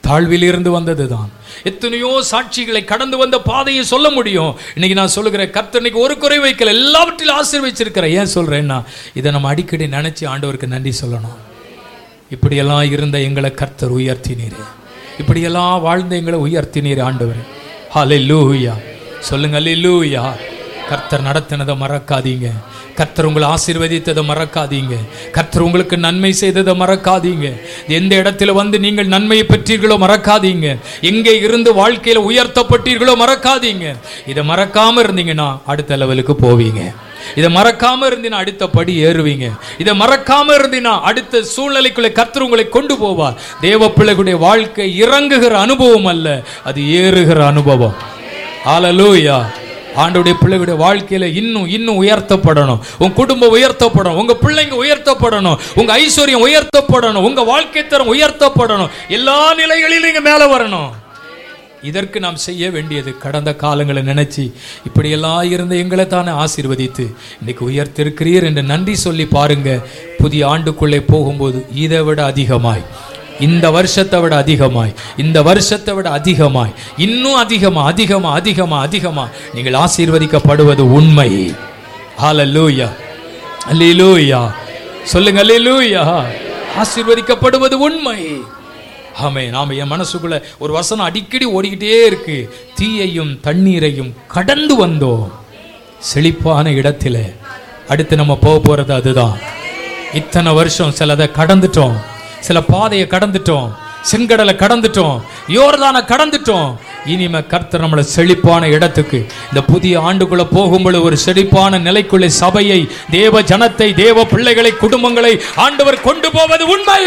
தாழ்வில் இருந்து வந்ததுதான் எத்தனையோ சாட்சிகளை கடந்து வந்த பாதையை சொல்ல முடியும் இன்னைக்கு நான் சொல்லுகிறேன் கர்த்தர் இன்னைக்கு ஒரு குறை வைக்கல எல்லாவற்றிலும் ஆசீர்வச்சிருக்கிறேன் ஏன் சொல்றேன்னா இதை நம்ம அடிக்கடி நினைச்சு ஆண்டவருக்கு நன்றி சொல்லணும் இப்படியெல்லாம் இருந்த எங்களை கர்த்தர் உயர்த்தினீரே இப்படியெல்லாம் வாழ்ந்த எங்களை உயர்த்தினீர் ஆண்டவர் ஹalleluya சொல்லுங்க ஹalleluya கர்த்தர் நடத்தினதை மறக்காதீங்க கர்த்தர் உங்களை ஆசீர்வதித்ததை மறக்காதீங்க கர்த்தர் உங்களுக்கு நன்மை செய்ததை மறக்காதீங்க எந்த இடத்துல வந்து நீங்கள் நன்மையை பெற்றீர்களோ மறக்காதீங்க எங்கே இருந்து வாழ்க்கையில உயர்த்தப்பட்டீர்களோ மறக்காதீங்க இதை மறக்காம இருந்தீங்கன்னா அடுத்த லெவலுக்கு போவீங்க இதை மறக்காம இருந்தீங்கன்னா அடுத்த படி ஏறுவீங்க இதை மறக்காம இருந்தீங்கன்னா அடுத்த சூழ்நிலைக்குள்ளே கர்த்தர் உங்களை கொண்டு போவார் தேவ பிள்ளைகளுடைய வாழ்க்கை இறங்குகிற அனுபவம் அல்ல அது ஏறுகிற அனுபவம் ஹalleluya ஆண்டோடைய பிள்ளைகளுடைய வாழ்க்கையில இன்னும் இன்னும் உயர்த்தப்படணும் உங்க குடும்பம் உயர்த்தப்படணும் உங்க பிள்ளைங்க உயர்த்தப்படணும் உங்க ஐஸ்வர்யம் உயர்த்தப்படணும் உங்க வாழ்க்கை தரம் உயர்த்தப்படணும் எல்லா நிலைகளிலும் நீங்க மேல வரணும் இதற்கு நாம் செய்ய வேண்டியது கடந்த காலங்களை நினைச்சு இப்படியெல்லாம் இருந்த எங்களை தானே ஆசீர்வதித்து இன்னைக்கு உயர்த்திருக்கிறீர் என்று நன்றி சொல்லி பாருங்க புதிய ஆண்டுக்குள்ளே போகும்போது இதை விட அதிகமாய் இந்த வருஷத்தை விட அதிகமாய் இந்த வருஷத்தை விட அதிகமாய் இன்னும் அதிகமா அதிகமா அதிகமா அதிகமா நீங்கள் ஆசீர்வதிக்கப்படுவது உண்மை ஹalleluya அல்லேலூயா சொல்லுங்க அல்லேலூயா ஆசீர்வதிக்கப்படுவது உண்மை ஆமே நாம என் மனசுக்குள்ள ஒரு வசனம் அடிக்கடி ஓடிக்கிட்டே இருக்கு தீயையும் தண்ணீரையும் கடந்து வந்தோம் செழிப்பான இடத்துல அடுத்து நம்ம போக போறது அதுதான் இத்தனை வருஷம் சிலதை கடந்துட்டோம் சில பாதையை கடந்துட்டோம் செங்கடலை கடந்துட்டோம் யோர்தானை கடந்துட்டோம் இனிமே கர்த்தர் நம்மளை செழிப்பான இடத்துக்கு இந்த புதிய ஆண்டுக்குள்ள போகும்பொழுது ஒரு செழிப்பான நிலைக்குள்ளே சபையை தேவ ஜனத்தை தேவ பிள்ளைகளை குடும்பங்களை ஆண்டவர் கொண்டு போவது உண்மை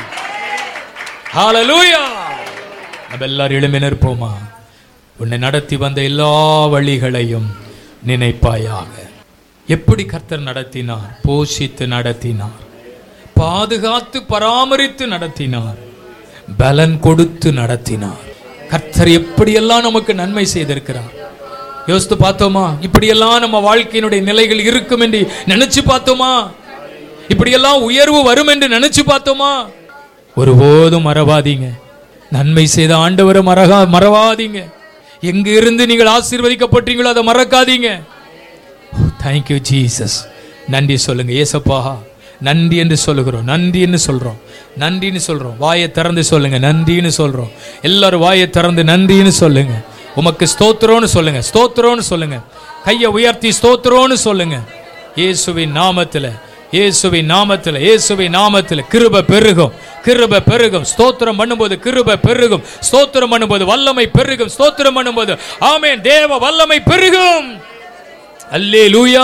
ஹalleluya நம்ம எல்லாரும் எழும்பி நிற்போமா உன்னை நடத்தி வந்த எல்லா வழிகளையும் நினைப்பாயாக எப்படி கர்த்தர் நடத்தினார் போஷித்து நடத்தினார் பாதுகாத்து பராமரித்து நடத்தினார் பலன் கொடுத்து நடத்தினார் கர்த்தர் எப்படியெல்லாம் நமக்கு நன்மை செய்திருக்கிறார் யோசித்து பார்த்தோமா இப்படியெல்லாம் நம்ம வாழ்க்கையினுடைய நிலைகள் இருக்கும் என்று நினைச்சு பார்த்தோமா இப்படியெல்லாம் உயர்வு வரும் என்று நினைச்சு பார்த்தோமா ஒருபோதும் மறவாதீங்க நன்மை செய்த ஆண்டவரை மறகா மறவாதீங்க எங்க இருந்து நீங்கள் ஆசீர்வதிக்கப்பட்டீங்களோ அதை மறக்காதீங்க தேங்க்யூ ஜீசஸ் நன்றி சொல்லுங்க ஏசப்பா நன்றி என்று சொல்லுகிறோம் நன்றி என்று சொல்றோம் நன்றின்னு சொல்றோம் வாயை திறந்து சொல்லுங்க நன்றின்னு சொல்றோம் எல்லாரும் வாயை திறந்து நன்றின்னு சொல்லுங்க உமக்கு ஸ்தோத்திரம்னு சொல்லுங்க ஸ்தோத்திரம்னு சொல்லுங்க கையை உயர்த்தி ஸ்தோத்திரம்னு சொல்லுங்க இயேசுவின் நாமத்துல இயேசுவின் நாமத்துல இயேசுவின் நாமத்துல கிருப பெருகும் கிருப பெருகும் ஸ்தோத்திரம் பண்ணும்போது கிருப பெருகும் ஸ்தோத்திரம் பண்ணும்போது வல்லமை பெருகும் ஸ்தோத்திரம் பண்ணும்போது ஆமென் தேவ வல்லமை பெருகும் அல்லேலூயா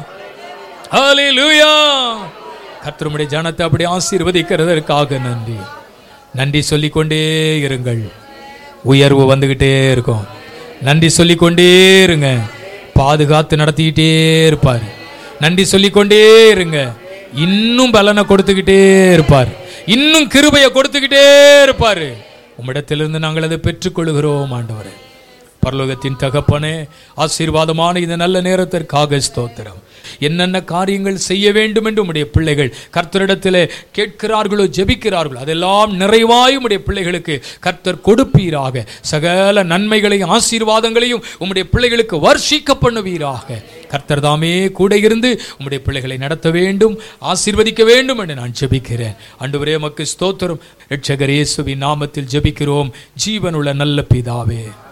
ஹalleluya கர்த்தருடைய ஜனத்தை அப்படி ஆசீர்வதிக்கிறதற்காக நன்றி நன்றி சொல்லிக்கொண்டே இருங்கள் உயர்வு வந்துகிட்டே இருக்கும் நன்றி சொல்லிக்கொண்டே இருங்க பாதுகாத்து நடத்திக்கிட்டே இருப்பார் நன்றி சொல்லிக்கொண்டே இருங்க இன்னும் பலனை கொடுத்துக்கிட்டே இருப்பார் இன்னும் கிருபையை கொடுத்துக்கிட்டே இருப்பார் உம்மிடத்திலிருந்து நாங்கள் அதை பெற்றுக்கொள்கிறோம் ஆண்டவரே பரலோகத்தின் தகப்பனே ஆசீர்வாதமான இந்த நல்ல நேரத்திற்காக ஸ்தோத்திரம் என்னென்ன காரியங்கள் செய்ய வேண்டும் என்று உம்முடைய பிள்ளைகள் கர்த்தரிடத்திலே கேட்கிறார்களோ ஜெபிக்கிறார்களோ அதெல்லாம் நிறைவாய் உம்முடைய பிள்ளைகளுக்கு கர்த்தர் கொடுப்பீராக சகல நன்மைகளையும் ஆசீர்வாதங்களையும் உம்முடைய பிள்ளைகளுக்கு வர்ஷிக்க பண்ணுவீராக கர்த்தர் தாமே கூட இருந்து உம்முடைய பிள்ளைகளை நடத்த வேண்டும் ஆசீர்வதிக்க வேண்டும் என்று நான் ஜெபிக்கிறேன் அன்றுவரே மக்கு ஸ்தோத்திரம் ரட்சகர் இயேசுவின் நாமத்தில் ஜெபிக்கிறோம் ஜீவனுள்ள நல்ல பிதாவே